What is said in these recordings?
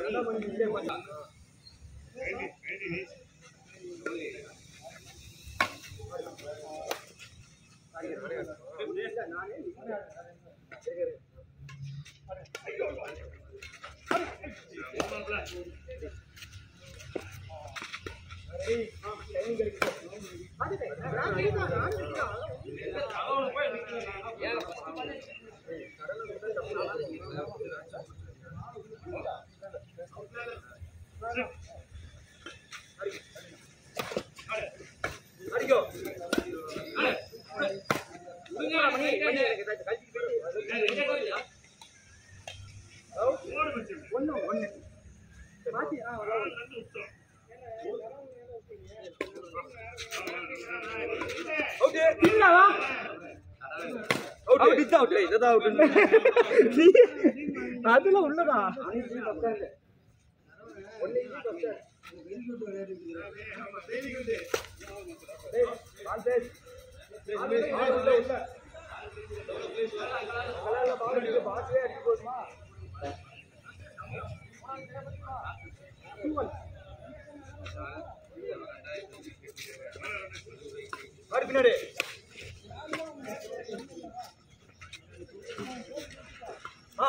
அதுல உள்ளதா பின்னாடி ஆ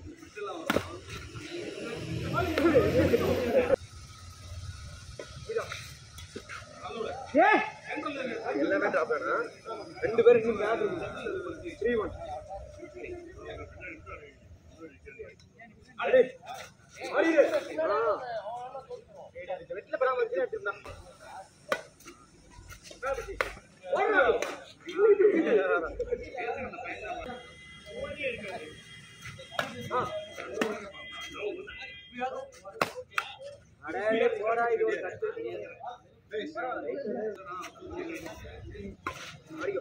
எல்லாமே ட்ராப் ரெண்டு பேரும் இன்னும் மேப் இருக்கு த்ரீ ஒன் அடே அடிடு ஆ வெட்டில பராமரிச்சு எடுத்துருந்தான் அடே போடா இது ஒரு கட்டு அடிக்கோ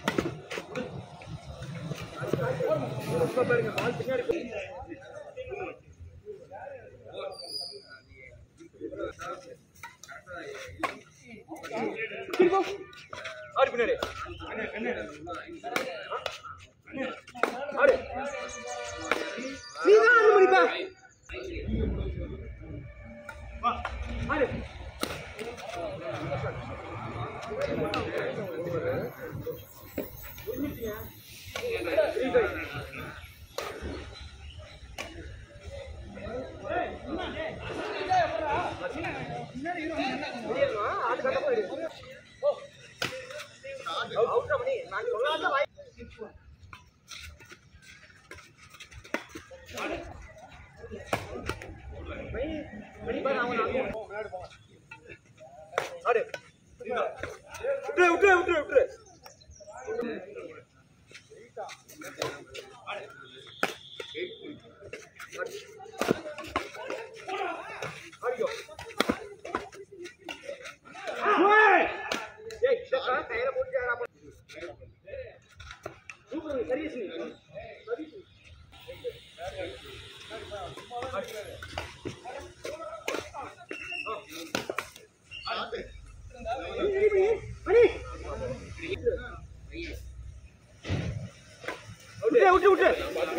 ரொம்ப பாருங்க பால் பின்னாடி போ. திரும்ப. ஆடு பின்னாடி ஆடு நீதான் ஆடு முடிப்பா ஆடு ஆடு விட்டுரு விட்டுரு விட்டுரு விட்டுரு ஆடிக்கோ ஏய் ஷக்கா கையில போட்டு சூப்பர் சர்வீஸ் நீ சர்வீஸ் விட்டு விட்டு விட்டு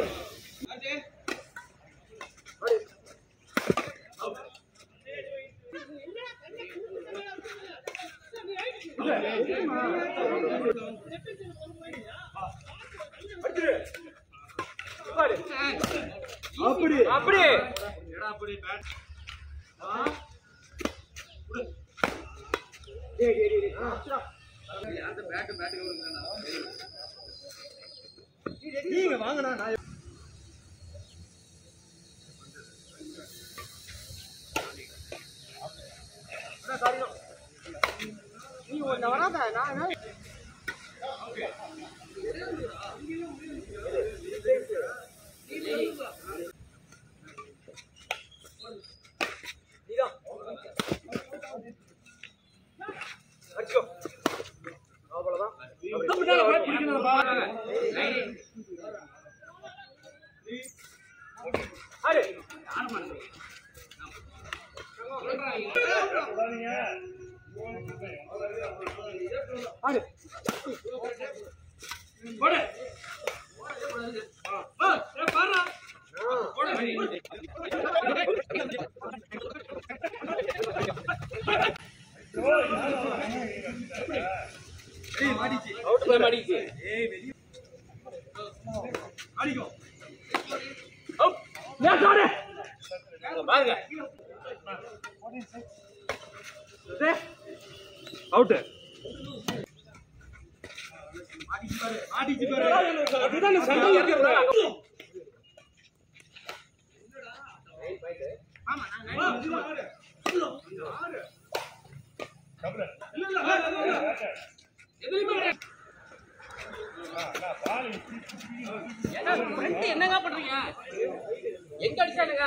அப்படி அப்படி டேய் டேய் டேய் ஆ அச்சுடா நீங்க வாங்கண்ணா நான் அண்ணா, சாரிண்ணா. நீ ஒன்ன வராத நான் நான் நீதான் அடிச்சோ அவ்வளவுதான் ஆடு ஆடு அடிச்சு பாருங்க அவுட்டு அதுதான் சண்டை ஏத்தி என்னங்க பண்றீங்க எங்க அடிச்சானுங்க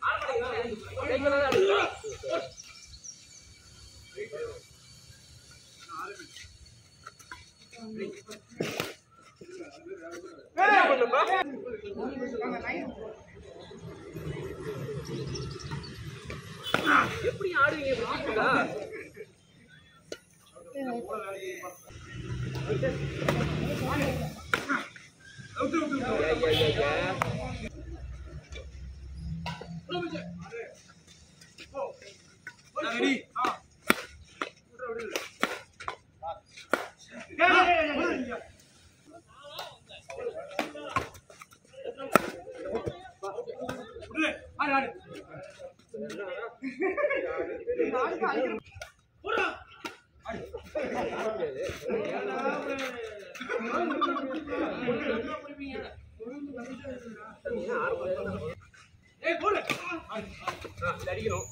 எப்படி ஆடுவீங்க இப்படி அடிக்கணும்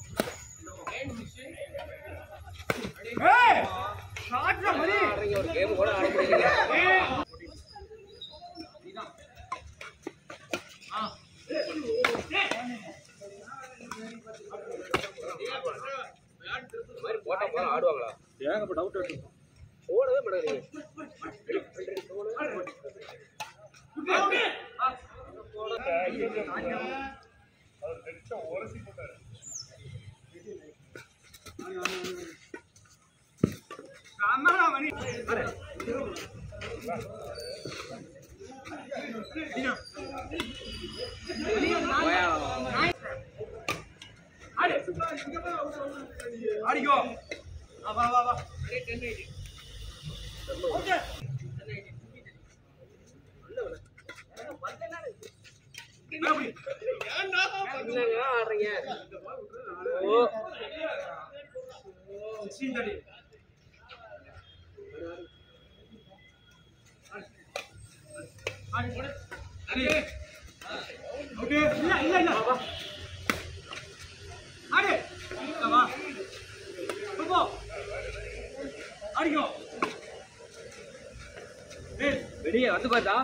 ஆடுறீங்க, ஒரு கேம் கூட ஆட முடியல இந்த மாதிரி போட்டா போல ஆடுவாங்களா ஏகப்பட்ட டவுட் இருக்கு ஓடவே மாட்டாங்க அடிக்கோ வா வா வா என்னங்க ஆடுறீங்க ஓ இல்ல இல்ல இல்ல வா ஆடு வா போ அடிக்கோ வெளியே வந்து பார்த்தா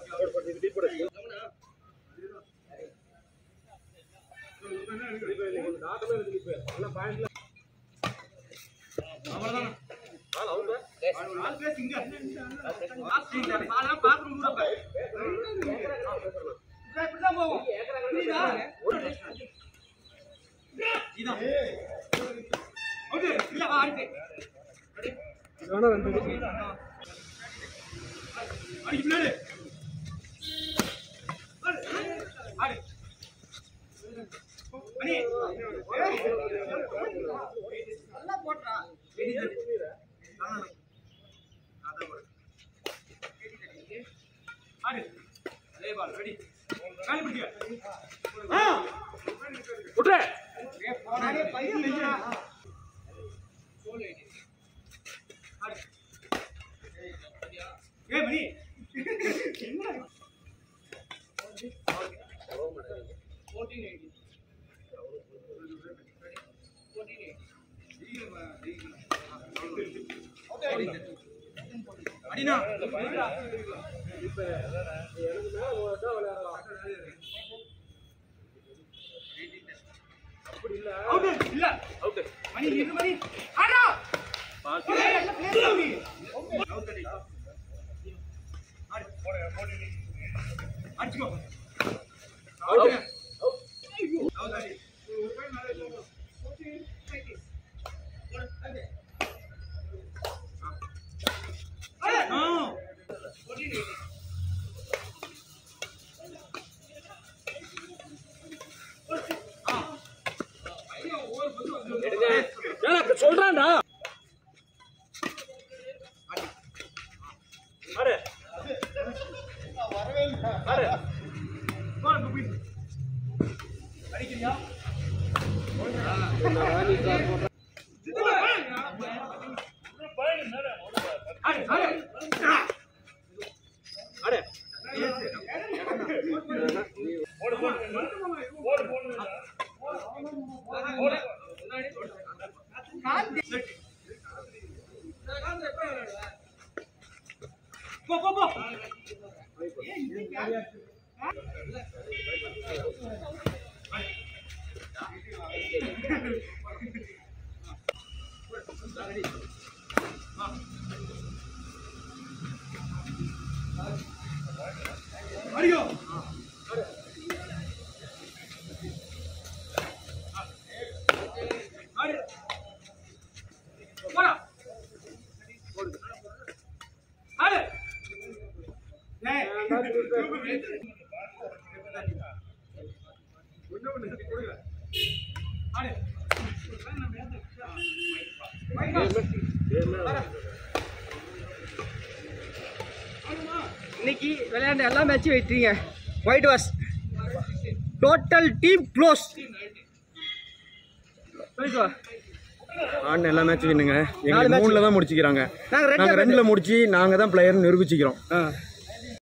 விட்ரு அடினா அவுட் இல்ல அவுட்டு மணி இரு மணி ஆடா ஏய், என்ன பேசுற நீ? அவுட் அடி. ஆடு. அடிச்சுக்கோ. அவுட். அவுட் அடி. ஆ. எடுங்க ஏன்னா சொல்றான்டா ஆடு அடிக்கிறியா அடி அடி அடே போ போ போ அடியோ அடி போடா அடி ஏய் அடி இன்னைக்கு விளையாண்ட எல்லா மேட்சும் வெயிட்டீங்க white wash total team close சொல்லிட்டு வா ஆடின எல்லா மேட்சும் வின்னுங்க நாலு எங்களுக்கு match. மூணுல தான் முடிச்சுக்கிறாங்க நாங்க ரெண்டுல நாங்க ரெண்டுல முடிச்சு நாங்க தான் பிளேயர் நிரூபிச்சுக்கிறோம் ஆ